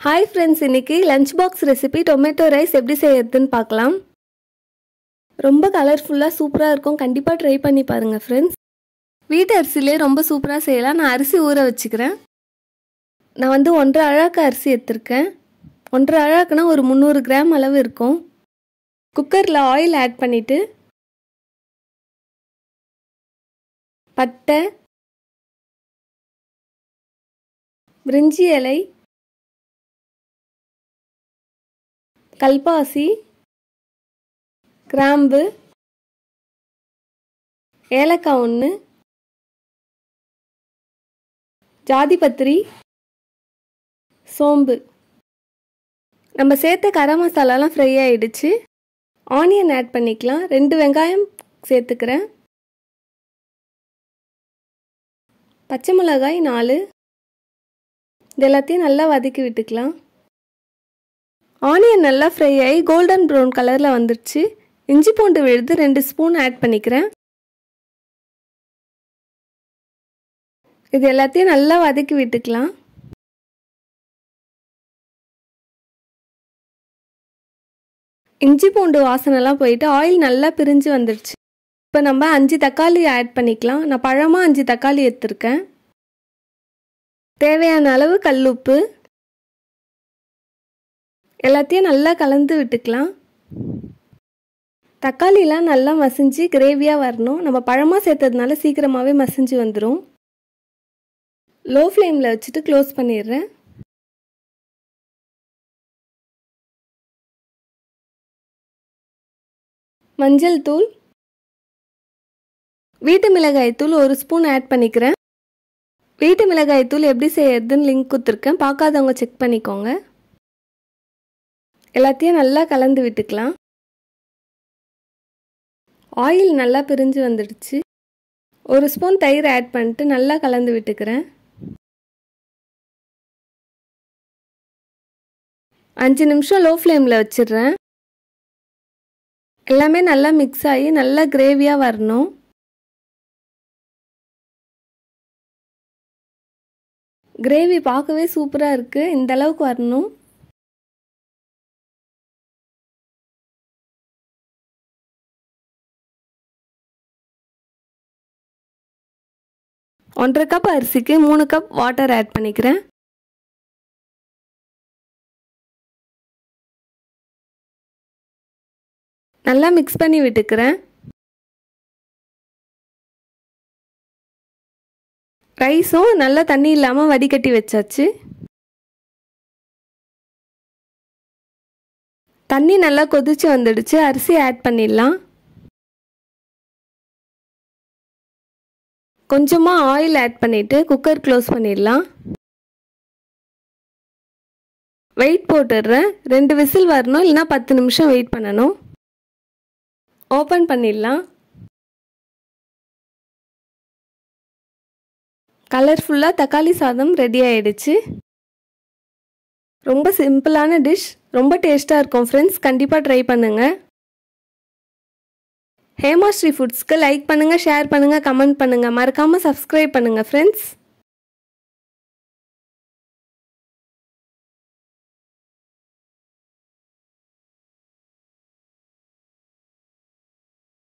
hi friends இன்னைக்கு lunch box recipe tomato rice எப்படி செய்யறதுன்னு பார்க்கலாம் ரொம்ப கலர்ஃபுல்லாக சூப்பராக இருக்கும் கண்டிப்பாக ட்ரை பண்ணி பாருங்கள் ஃப்ரெண்ட்ஸ் வீட்டு அரிசிலே ரொம்ப சூப்பராக செய்யலாம் நான் அரிசி ஊற வச்சுக்கிறேன் நான் வந்து ஒன்றரை அழாக்கு அரிசி எடுத்திருக்கேன் ஒன்றரை அழாக்குனா ஒரு முந்நூறு கிராம் அளவு இருக்கும் குக்கரில் ஆயில் ஆட் பண்ணிவிட்டு பட்டை பிரிஞ்சி இலை கல்பாசி கிராம்பு ஏலக்காய் ஒன்று ஜாதிபத்திரி சோம்பு நம்ம சேர்த்த கரம் மசாலாலாம் ஃப்ரை ஆகிடுச்சு ஆனியன் ஆட் பண்ணிக்கலாம் ரெண்டு வெங்காயம் சேர்த்துக்கிறேன் பச்சை மிளகாய் நாலு இது எல்லாத்தையும் நல்லா வதக்கி விட்டுக்கலாம் ஆனியன் நல்லா ஃப்ரை ஆகி கோல்டன் ப்ரௌன் கலரில் வந்துடுச்சு இஞ்சி பூண்டு விழுது ரெண்டு ஸ்பூன் ஆட் பண்ணிக்கிறேன் இது எல்லாத்தையும் நல்லா வதக்கி விட்டுக்கலாம் இஞ்சி பூண்டு வாசனைலாம் போயிட்டு ஆயில் நல்லா பிரிஞ்சு வந்துடுச்சு இப்போ நம்ம அஞ்சு தக்காளி ஆட் பண்ணிக்கலாம் நான் பழமாக அஞ்சு தக்காளி எடுத்திருக்கேன் தேவையான அளவு கல்லுப்பு எல்லாத்தையும் நல்லா கலந்து விட்டுக்கலாம் தக்காளிலாம் நல்லா மசிஞ்சு கிரேவியாக வரணும் நம்ம பழமாக சேர்த்ததுனால சீக்கிரமாகவே மசிஞ்சு வந்துடும் லோ ஃப்ளேமில் வச்சுட்டு க்ளோஸ் பண்ணிடுறேன் மஞ்சள் தூள் வீட்டு மிளகாய் தூள் ஒரு ஸ்பூன் ஆட் பண்ணிக்கிறேன் வீட்டு மிளகாய் தூள் எப்படி செய்யறதுன்னு லிங்க் கொடுத்துருக்கேன் பார்க்காதவங்க செக் பண்ணிக்கோங்க எல்லாத்தையும் நல்லா கலந்து விட்டுக்கலாம் ஆயில் நல்லா பிரிஞ்சு வந்துடுச்சு ஒரு ஸ்பூன் தயிர் ஆட் பண்ணிட்டு நல்லா கலந்து விட்டுக்கிறேன் அஞ்சு நிமிஷம் லோ ஃப்ளேமில் வச்சிடுறேன் எல்லாமே நல்லா மிக்ஸ் ஆகி நல்லா கிரேவியாக வரணும் கிரேவி பார்க்கவே சூப்பராக இருக்குது இந்த அளவுக்கு வரணும் ஒன்றரை கப் அரிசிக்கு மூணு கப் வாட்டர் ஆட் பண்ணிக்கிறேன் நல்லா மிக்ஸ் பண்ணி விட்டுக்கிறேன் ரைஸும் நல்லா தண்ணி இல்லாமல் வடிகட்டி வச்சாச்சு தண்ணி நல்லா கொதிச்சு வந்துடுச்சு அரிசி ஆட் பண்ணிடலாம் கொஞ்சமாக ஆயில் ஆட் பண்ணிவிட்டு குக்கர் க்ளோஸ் பண்ணிடலாம் வெயிட் போட்டுடுறேன் ரெண்டு விசில் வரணும் இல்லைனா பத்து நிமிஷம் வெயிட் பண்ணணும் ஓப்பன் பண்ணிடலாம் கலர்ஃபுல்லாக தக்காளி சாதம் ரெடி ஆயிடுச்சு ரொம்ப சிம்பிளான டிஷ் ரொம்ப டேஸ்ட்டாக இருக்கும் ஃப்ரெண்ட்ஸ் கண்டிப்பாக ட்ரை பண்ணுங்கள் ஹேமாஸ்ரீ ஃபுட்ஸ்க்கு லைக் பண்ணுங்கள் ஷேர் பண்ணுங்கள் கமெண்ட் பண்ணுங்கள் மறக்காமல் சப்ஸ்கிரைப் பண்ணுங்கள் ஃப்ரெண்ட்ஸ்